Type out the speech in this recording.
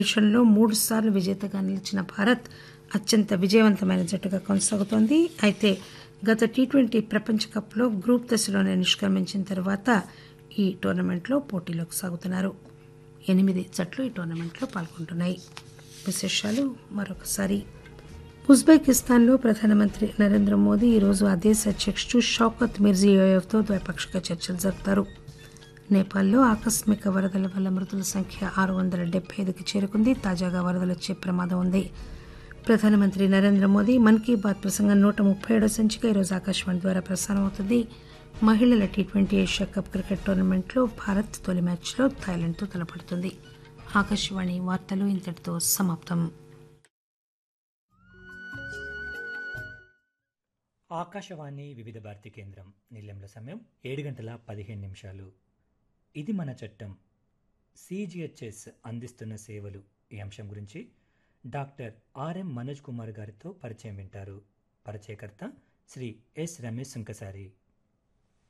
విషయంలో మూడు సార్లు విజేతగా నిలిచిన భారత్ అత్యంత విజయవంతమైన జట్టుగా కొనసాగుతోంది అయితే గత టీ ట్వంటీ ప్రపంచ కప్లో గ్రూప్ దశలోనే నిష్క్రమించిన తర్వాత ఈ టోర్నమెంట్లో పోటీలోకి సాగుతున్నారు ఎనిమిది జట్లు ఈ టోర్నమెంట్లో పాల్గొంటున్నాయి విశేషాలు మరొకసారి ఉజ్బెకిస్తాన్లో ప్రధానమంత్రి నరేంద్ర మోదీ ఈరోజు ఆ దేశ అధ్యక్షుడు షౌకత్ మిర్జియోయెవ్తో ద్వైపాక్షిక చర్చలు జరుపుతారు నేపాల్లో ఆకస్మిక వరదల వల్ల మృతుల సంఖ్య ఆరు వందల డెబ్బై ఐదుకి చేరుకుంది తాజాగా వరదలు వచ్చే ప్రమాదం ఉంది ప్రధానమంత్రి నరేంద్ర మోదీ మన్ కీ బాత్ ప్రసంగం నూట ముప్పై ఏడో సంచిక ఈరోజు ఆకాశవాణి ద్వారా ప్రసారం అవుతుంది మహిళల T twenty Asia cup cricket టోర్నమెంట్లో భారత్ తొలి మ్యాచ్లో థాయిలాండ్తో తలపడుతుంది ఆకాశవాణి వార్తలు ఇంతటితో సమాప్తం ఆకాశవాణి వివిధ భారతి కేంద్రం నిలయంలో సమయం ఏడు గంటల పదిహేను నిమిషాలు ఇది మన చట్టం సిజిహెచ్ఎస్ అందిస్తున్న సేవలు ఈ అంశం గురించి డాక్టర్ ఆర్ఎం మనోజ్ కుమార్ గారితో పరిచయం వింటారు పరిచయకర్త శ్రీ ఎస్ రమేష్ సుంకసారి